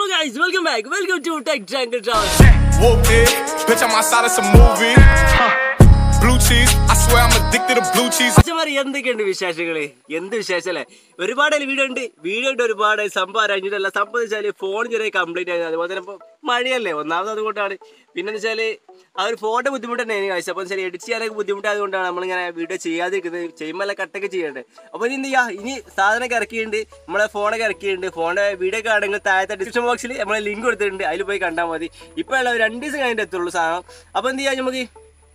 Hello guys, welcome back. Welcome to Tech Jungle Travels. Whoop it, bitch, I'm outside of some movie. Blue cheese, I swear I'm addicted to blue cheese. അച്ഛന്മാര് എന്തൊക്കെയുണ്ട് വിശേഷങ്ങള് എന്ത് വിശേഷല്ലേ ഒരുപാട് video ഉണ്ട് video ഉണ്ട് ഒരുപാട് സംഭവം അറിഞ്ഞിട്ടല്ല സംഭവം വെച്ചാല് ഫോൺ ചെറിയ കംപ്ലീറ്റ് ആയിരുന്നു അതുപോലെ തന്നെ ഇപ്പൊ മഴയല്ലേ ഒന്നാമത് അതുകൊണ്ടാണ് പിന്നെ വെച്ചാല് ആ ഒരു ഫോട്ടോ ബുദ്ധിമുട്ട് തന്നെ കാഴ്ച അപ്പൊ വെച്ചാൽ എഡിറ്റ് ചെയ്യാനൊക്കെ ബുദ്ധിമുട്ടായതുകൊണ്ടാണ് നമ്മളിങ്ങനെ വീഡിയോ ചെയ്യാതിരിക്കുന്നത് ചെയ്യുമ്പോൾ എല്ലാം കട്ടൊക്കെ ചെയ്യണ്ടേ അപ്പൊ ഇനി എന്ത് ചെയ്യാ ഇനി സാധനമൊക്കെ ഇറക്കിയിട്ടുണ്ട് നമ്മളെ ഫോണൊക്കെ ഇറക്കിയിട്ടുണ്ട് ഫോണിന്റെ വീഡിയോ ഒക്കെ ആണെങ്കിൽ താഴത്തെ ഡിസ്ക്രിപ്ഷൻ ബോക്സിൽ നമ്മളെ ലിങ്ക് കൊടുത്തിട്ടുണ്ട് അതിൽ പോയി കണ്ടാൽ മതി ഇപ്പൊ ഉള്ള ഒരു രണ്ട് ദിവസം കഴിഞ്ഞിട്ട് എത്തുള്ളൂ സാധനം അപ്പൊ എന്ത് ചെയ്യാം നമുക്ക്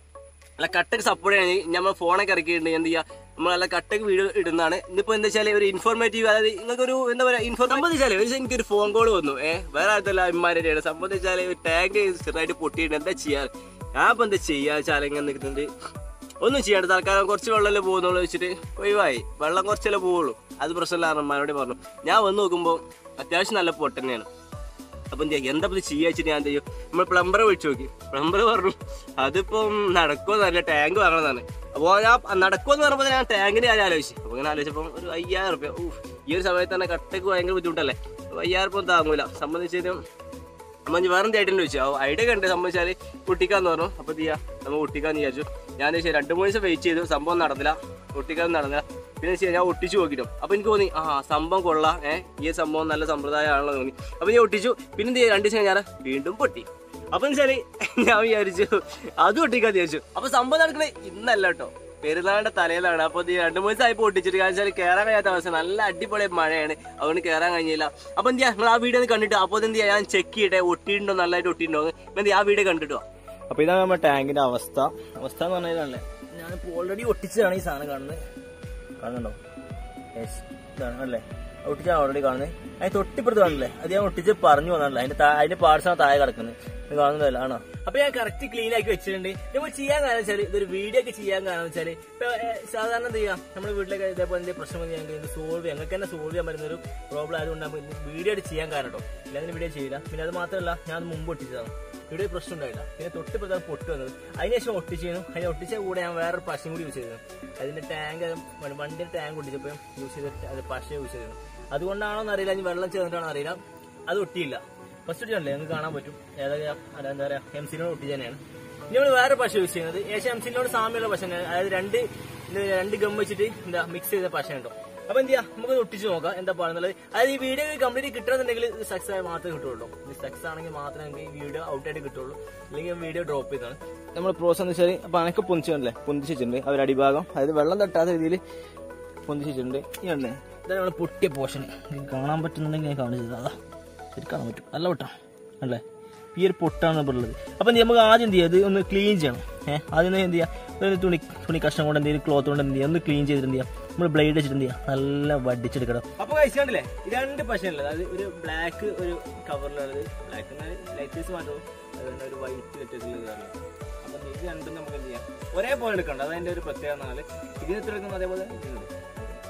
നല്ല കട്ടക്ക് സപ്പോർട്ട് ചെയ്യണമെങ്കിൽ നമ്മൾ ഫോണൊക്കെ ഇറക്കിയിട്ടുണ്ട് എന്ത് ചെയ്യുക നമ്മൾ നല്ല കട്ടക്ക് വീഡിയോ ഇടുന്നതാണ് ഇന്നിപ്പോൾ എന്താ വെച്ചാൽ ഒരു ഇൻഫോർമേറ്റീവ് അതായത് നിങ്ങൾക്കൊരു എന്താ പറയുക ഇൻഫോ സംബന്ധിച്ചാൽ ഒരു ദിവസം എനിക്കൊരു ഫോൺ കോൾ വന്നു ഏഹ് വേറെ ആർത്തല്ല അമ്മമാരുടെ സംബന്ധിച്ചാൽ ഒരു ടാങ്ക് ചെറുതായിട്ട് പൊട്ടിയിട്ടുണ്ട് എന്താ ചെയ്യാൻ ഞാൻ ഇപ്പം എന്താ ചെയ്യാ വെച്ചാൽ ഇങ്ങനെ നിൽക്കുന്നുണ്ട് ഒന്നും ചെയ്യണ്ട തൽക്കാലം കുറച്ച് വെള്ളമല്ലേ പോകുന്നുള്ളൂ വെച്ചിട്ട് ഒഴിവായി വെള്ളം കുറച്ചല്ലേ പോവുള്ളൂ അത് പ്രശ്നമില്ല അമ്മമാരോട് പറഞ്ഞു ഞാൻ വന്ന് നോക്കുമ്പോൾ അത്യാവശ്യം നല്ല പൊട്ട് തന്നെയാണ് അപ്പൊ എന്ത് ചെയ്യാ എന്താ ഇത് ചെയ്യാ വെച്ചിട്ട് ഞാൻ എന്ത് ചെയ്യും നമ്മൾ പ്ലംബറെ വിളിച്ചു നോക്കി പ്ലംബർ പറഞ്ഞു അതിപ്പം നടക്കുമോ നല്ല ടാങ്ക് വാങ്ങണമെന്നാണ് അപ്പോൾ ഞാൻ നടക്കുമെന്ന് പറഞ്ഞപ്പോൾ ഞാൻ ടാങ്കിന് ഞാൻ ആലോചിച്ചു അപ്പോൾ ഇങ്ങനെ ആലോചിച്ചപ്പോൾ ഒരു അയ്യായിരം റുപ്യ ഊഹ് ഈ ഒരു സമയത്ത് തന്നെ കട്ടക്ക് ഭയങ്കര ബുദ്ധിമുട്ടല്ലേ അപ്പോൾ അയ്യായിരം റുപ്യ താങ്ങൂല സംബന്ധിച്ചതും നമ്മൾ ഇനി വേറെ ചേട്ടൻ ചോദിച്ചു അപ്പോൾ ഐഡിയ കണ്ട് സംബന്ധിച്ചാൽ പൊട്ടിക്കാന്ന് പറഞ്ഞു അപ്പോൾ എന്ത് ചെയ്യാ നമ്മൾ പൊട്ടിക്കാന്ന് വിചാരിച്ചു ഞാൻ ചോദിച്ചു രണ്ട് മൂന്ന് ദിവസം വെയിറ്റ് ചെയ്തു സംഭവം നടന്നില്ല പൊട്ടിക്കാൻ നടന്നില്ല പിന്നെ വെച്ചാൽ ഞാൻ ഒട്ടിച്ചു നോക്കിയിട്ടു അപ്പോൾ എനിക്ക് തോന്നി ആ സംഭവം കൊള്ളാം ഏഹ് ഈ സംഭവം നല്ല സമ്പ്രദായമാണല്ലോ തോന്നി അപ്പോൾ ഞാൻ ഒട്ടിച്ചു പിന്നെ എന്ത് ചെയ്യും രണ്ട് ദിവസം ഞാൻ വീണ്ടും പൊട്ടി അപ്പൊ വെച്ചാല് ഞാൻ വിചാരിച്ചു അത് പൊട്ടിക്കാൻ വിചാരിച്ചു അപ്പൊ സംഭവം നടക്കണേ ഇന്നല്ല കേട്ടോ പെരുന്നാളിന്റെ തലയിലാണ് അപ്പൊ ഇത് രണ്ട് മൂന്ന് ദിവസമായി പൊട്ടിച്ചിട്ട് കാരണം വെച്ചാൽ കയറാൻ കഴിയാത്ത അവസ്ഥ നല്ല അടിപൊളി മഴയാണ് അതുകൊണ്ട് കയറാൻ കഴിഞ്ഞില്ല അപ്പൊ എന്ത് ചെയ്യാ നിങ്ങൾ ആ വീഡിയോ ഒന്ന് കണ്ടിട്ട് അപ്പോൾ എന്ത് ചെയ്യാ ഞാൻ ചെക്ക് ചെയ്യട്ടെ ഒട്ടിയിട്ടുണ്ടോ നല്ലതായിട്ട് ഒട്ടിയിട്ടുണ്ടോ എന്ത് ചെയ്യാ ആ വീഡിയോ കണ്ടിട്ടോ അപ്പൊ ഇതാണ് നമ്മുടെ ടാങ്കിന്റെ അവസ്ഥ അവസ്ഥ എന്ന് പറഞ്ഞാലേ ഞാനിപ്പോ ഓൾറെഡി ഒട്ടിച്ചതാണ് ഈ സാധനം കാണുന്നത് കാണുന്നുണ്ടോ യെസ് ഇതാണ് അല്ലേ ഒട്ടിച്ചാണ് ഓൾറെഡി കാണുന്നത് അതിന് തൊട്ടിപ്പുറത്ത് കാണില്ലേ അത് ഞാൻ ഒട്ടിച്ച് പറഞ്ഞു വന്നല്ലേ അതിന്റെ താ- അതിന്റെ പാർട്സാണ് താഴെ കിടക്കുന്നത് ഇത് കാണുന്നതല്ല ആണോ അപ്പൊ ഞാൻ കറക്റ്റ് ക്ലീൻ ആക്കി വെച്ചിട്ടുണ്ട് നമ്മൾ ചെയ്യാൻ കാരണം വെച്ചാൽ ഇതൊരു വീഡിയോ ഒക്കെ ചെയ്യാൻ കാരണം വെച്ചാൽ ഇപ്പൊ ഏ, സാധാരണ എന്ത് ചെയ്യാം നമ്മുടെ വീട്ടിലൊക്കെ ഇതേപോലെ എന്തെങ്കിലും പ്രശ്നം വന്ന് ഞങ്ങൾക്ക് ഇത് സോൾവ് ചെയ്യാം ഞങ്ങൾക്ക് തന്നെ സോൾവ് ചെയ്യാൻ പറ്റുന്ന ഒരു പ്രോബ്ലം ആയതുകൊണ്ട് നമുക്ക് വീഡിയോ ആയിട്ട് ചെയ്യാൻ കാരണം കേട്ടോ ഇല്ലെങ്കിൽ വീഡിയോ ചെയ്യില്ല പിന്നെ അത് മാത്രമല്ല ഞാൻ അത് മുമ്പ് ഒട്ടിച്ചതാണ് ഇവിടെ പ്രശ്നം ഉണ്ടായില്ല പിന്നെ തൊട്ടിപ്പുറത്താണ് പൊട്ട് വന്നത് അതിനുശേഷം ഒട്ടിച്ചിരുന്നു അതിന് ഒട്ടിച്ച കൂടെ ഞാൻ വേറൊരു പശയും കൂടി യൂസ് ചെയ്തിരുന്നു അതിന്റെ ടാങ്ക് വണ്ടിയുടെ ടാങ്ക് ഒട്ടിച്ചപ്പോൾ യൂസ് ചെയ്തിട്ട് അത് പശ യൂസ് ചെയ്തിരുന്നു അതുകൊണ്ടാണോ എന്നറിയില്ല ഇനി വെള്ളം ചേർന്നിട്ടാണോ അറിയില്ല അത് ഒട്ടിയില്ല ഫസ്റ്റ് ഒട്ടിയുണ്ടല്ലേ നിങ്ങൾക്ക് കാണാൻ പറ്റും ഏതൊക്കെ അല്ല എന്താ പറയാ എം സിനോട് ഒട്ടി തന്നെയാണ് ഇനി നമ്മൾ വേറെ പശ യൂസ് ചെയ്യുന്നത് ഏകദേശം എം സിനോട് സാമ്യമുള്ള പശ തന്നെയാണ് അതായത് രണ്ട് ഇത് രണ്ട് ഗം വെച്ചിട്ട് എന്താ മിക്സ് ചെയ്ത പശ ഉണ്ടോ അപ്പൊ എന്ത് ചെയ്യാ നമുക്ക് ഇത് ഒട്ടിച്ച് നോക്കാം എന്താ പറയുന്നത് അതായത് ഈ വീഡിയോ കംപ്ലീറ്റ് കിട്ടണമെന്നുണ്ടെങ്കിൽ ഇത് സക്സസ് ആയി മാത്രമേ കിട്ടുള്ളൂ ഇത് സക്സസ് ആണെങ്കിൽ മാത്രമേ നമുക്ക് ഈ വീഡിയോ ഔട്ടായിട്ട് കിട്ടുള്ളൂ അല്ലെങ്കിൽ വീഡിയോ ഡ്രോപ്പ് ചെയ്താണ് നമ്മൾ പ്രോസസ് എന്ന് വെച്ചാൽ അപ്പൊ അനക്ക് പൊന്തിച്ചിട്ടുണ്ടല്ലേ പൊന്തിച്ചിട്ടുണ്ട് അവർ അടിഭാഗം അതായത് വെള്ളം തട്ടാത്ത രീതിയിൽ പൊന്തിച്ചിട്ടുണ്ട് ഈ എണ്ണ ഇതാണ് നമ്മൾ പൊട്ടിയ പോർഷൻ കാണാൻ പറ്റുന്നുണ്ടെങ്കിൽ ഞാൻ കാണിച്ചത് അതാ ശരി കാണാൻ പറ്റും നല്ല പൊട്ടാ അല്ലേ ഈ ഒരു പൊട്ടാണ് ഇപ്പോൾ ഉള്ളത് അപ്പൊ എന്ത് ചെയ്യാം, നമുക്ക് ആദ്യം എന്ത് ചെയ്യാം ഇത് ഒന്ന് ക്ലീൻ ചെയ്യണം ഏഹ് ആദ്യം എന്ത് ചെയ്യാം ഒരു തുണി തുണി കഷ്ണം കൊണ്ട് എന്തെങ്കിലും ക്ലോത്ത് കൊണ്ട് എന്ത് ചെയ്യാം ഒന്ന് ക്ലീൻ ചെയ്തിട്ട് എന്ത് ചെയ്യാം നമ്മൾ ബ്ലേഡ് വെച്ചിട്ട് എന്ത് ചെയ്യാം നല്ല വടിച്ചെടുക്കണം അപ്പൊ കഴിച്ചിട്ടില്ലേ രണ്ട് പശയല്ലേ അതായത് ഒരു ബ്ലാക്ക് ഒരു കവറിലുള്ളത് ബ്ലാക്ക് ലൈറ്റ് പീസ് മാറ്റും അതുകൊണ്ട് ഒരു വൈറ്റ് വെച്ചിട്ടുള്ളത് അപ്പൊ ഇത് രണ്ടും നമുക്ക് എന്ത് ചെയ്യാം ഒരേപോലെ എടുക്കണ്ട അതതിന്റെ ഒരു പ്രത്യേകത എന്നാല് ഇതിന് എത്ര എടുക്കുന്നു അതേപോലെ ഇതിന് എടുക്കും.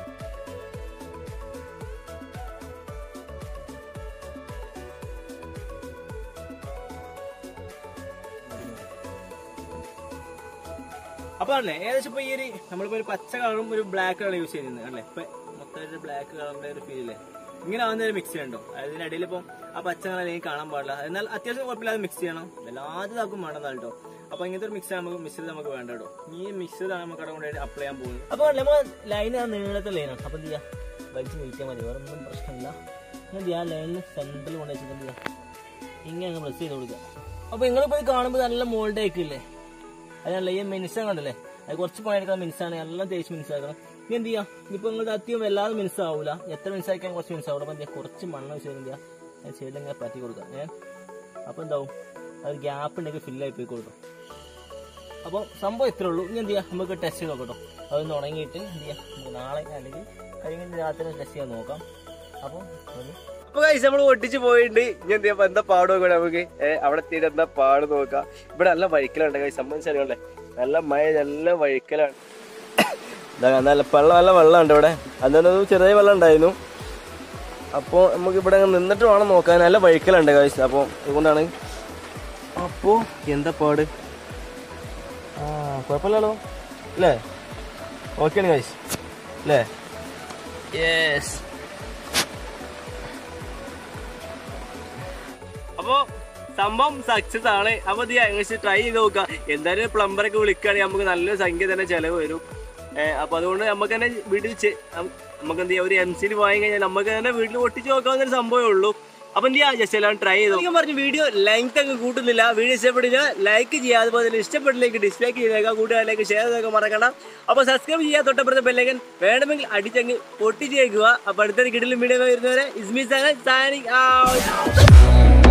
അപ്പൊ അല്ലേ ഏകദേശം ഇപ്പൊ ഈ ഒരു നമ്മളിപ്പോ ഒരു പച്ച കളറും ഒരു ബ്ലാക്ക് കളർ യൂസ് ചെയ്യുന്നത് അല്ലേ ഇപ്പൊ മൊത്തമായിട്ട് ബ്ലാക്ക് കളറിന്റെ ഒരു ഫീൽ അല്ലേ ഇങ്ങനെ ആവുന്ന ഒരു മിക്സ് ഉണ്ടോ അതായത് ഇതിനിടയിൽ ഇപ്പം ആ പച്ച കളർ എനിക്ക് കാണാൻ പാടില്ല എന്നാൽ അത്യാവശ്യം കുഴപ്പമില്ലാതെ മിക്സ് ചെയ്യണം എല്ലാതും ഇതാക്കും വേണ്ടതാണ് കേട്ടോ അപ്പൊ ഇങ്ങനത്തെ ഒരു മിക്സ് നമുക്ക് മിക്സ് നമുക്ക് വേണ്ട കേട്ടോ ഈ മിക്സ് നമുക്ക് അവിടെ കൊണ്ടുപോയി അപ്ലൈ ചെയ്യാൻ പോകുന്നത് അപ്പൊ നമ്മൾ ലൈൻ ആ നീളത്തെ ലൈനാണ് അപ്പൊ എന്ത് ചെയ്യാം വലിച്ച് നീക്കിയാൽ മതി വേറെ ഒന്നും പ്രശ്നമില്ല എന്ത് ചെയ്യാം ലൈനിൽ സെന്ററിൽ കൊണ്ട് വെച്ചിട്ട് എന്ത് ചെയ്യാം ഇങ്ങനെ പ്രസ് ചെയ്ത് കൊടുക്കുക അപ്പൊ നിങ്ങൾ പോയി കാണുമ്പോൾ നല്ല മോൾഡ് ആയിക്കില്ലേ അതിനല്ല ഈ മിനിസം കണ്ടല്ലേ അത് കുറച്ച് പണിയെടുക്കുന്ന മിനിസാണ് എല്ലാം തേച്ച് മിനിസാക്കണം ഇനി എന്ത് ചെയ്യാം ഇപ്പൊ നിങ്ങൾ അത്യം വല്ലാതെ മിനിസ് ആവൂല എത്ര മിനിസ് ആക്കാൻ കുറച്ച് മിനിസ് ആവും അപ്പൊ എന്ത് ചെയ്യാം കുറച്ച് മണ്ണ് വെച്ച് എന്ത് ചെയ്യാം അത് ചെയ്ത് ഇങ്ങനെ പറ്റി കൊടുക്കാം ഏ അപ്പൊ എന്താവും അത് ഗ്യാപ്പ് ഉണ്ടെങ്കിൽ ഫില്ലായി പോയി കൊടുക്കും അപ്പോൾ സംഭവം ഇത്രേ ഉള്ളൂ ഇനി എന്ത് ചെയ്യാം നമുക്ക് ടെസ്റ്റ് ചെയ്ത് നോക്കട്ടോ അതൊന്ന് ഉണങ്ങിയിട്ട് എന്ത് ചെയ്യാം നമുക്ക് നാളെ അല്ലെങ്കിൽ അല്ലെങ്കിൽ രാത്രി ടെസ്റ്റ് ചെയ്യാൻ നോക്കാം അപ്പോൾ അപ്പൊ കഴിച്ച് നമ്മൾ ഒട്ടിച്ച് പോയിട്ടുണ്ട് ഇനി എന്ത് ചെയ്യാം എന്താ പാട് നോക്കാം നമുക്ക് ഏഹ് അവിടെ എത്തിയിട്ട് എന്താ പാട് നോക്കാം ഇവിടെ നല്ല വഴിക്കലുണ്ട് കഴിച്ച് സംബന്ധിച്ചറിയല്ലേ നല്ല മഴ നല്ല വഴിക്കലാണ് ഇതാ നല്ല വെള്ളം നല്ല വെള്ളമുണ്ട് ഇവിടെ അതൊന്നും ചെറിയ വെള്ളം ഉണ്ടായിരുന്നു അപ്പോൾ നമുക്ക് ഇവിടെ അങ്ങ് നിന്നിട്ട് വേണം നോക്കാൻ നല്ല വഴിക്കലുണ്ട് കഴിച്ച് അപ്പോൾ അതുകൊണ്ടാണ് അപ്പോൾ എന്താ പാട് ആ കുഴപ്പമില്ലല്ലോ അല്ലേ ഓക്കെയാണ് കഴിച്ച് അല്ലേ യെസ് അപ്പോൾ സംഭവം സക്സസ് ആണ് അപ്പോൾ ഇത് ഏകദേശം ട്രൈ ചെയ്ത് നോക്കുക എന്തായാലും പ്ലംബറൊക്കെ വിളിക്കുകയാണെങ്കിൽ നമുക്ക് നല്ലൊരു സംഖ്യ തന്നെ ചിലവ് വരും അപ്പോൾ അതുകൊണ്ട് നമുക്ക് തന്നെ വീട്ടിൽ ചെ- നം- നമുക്ക് എന്ത് ചെയ്യാം ഒരു എം സിയിൽ വാങ്ങി കഴിഞ്ഞാൽ നമുക്ക് തന്നെ വീട്ടിൽ ഒട്ടിച്ച് നോക്കാവുന്ന ഒരു സംഭവമേ ഉള്ളൂ അപ്പം എന്ത് ചെയ്യാം ജസ്റ്റ് എല്ലാം ട്രൈ ചെയ്തു ഞാൻ പറഞ്ഞു വീഡിയോ ലെങ്ത് അങ്ങ് കൂട്ടുന്നില്ല വീഡിയോ ഇഷ്ടപ്പെട്ടില്ല ലൈക്ക് ചെയ്യുക അതുപോലെ തന്നെ ഇഷ്ടപ്പെട്ടില്ലെങ്കിൽ ഡിസ്ലൈക്ക് ചെയ്തേക്കാം കൂട്ടുകാരിലേക്ക് ഷെയർ ചെയ്തേക്കാൻ മറക്കണം അപ്പോൾ സബ്സ്ക്രൈബ് ചെയ്യുക തൊട്ടപ്പുറത്തെ ബെല്ലൈക്കൻ വേണമെങ്കിൽ അടിച്ചങ്ങ് പൊട്ടിച്ചേക്കുക അപ്പോൾ അടുത്തൊരു കിടിലും വീഡിയോ വരുന്നവരെ ഇസ്മി സാനിങ് ഔട്ട്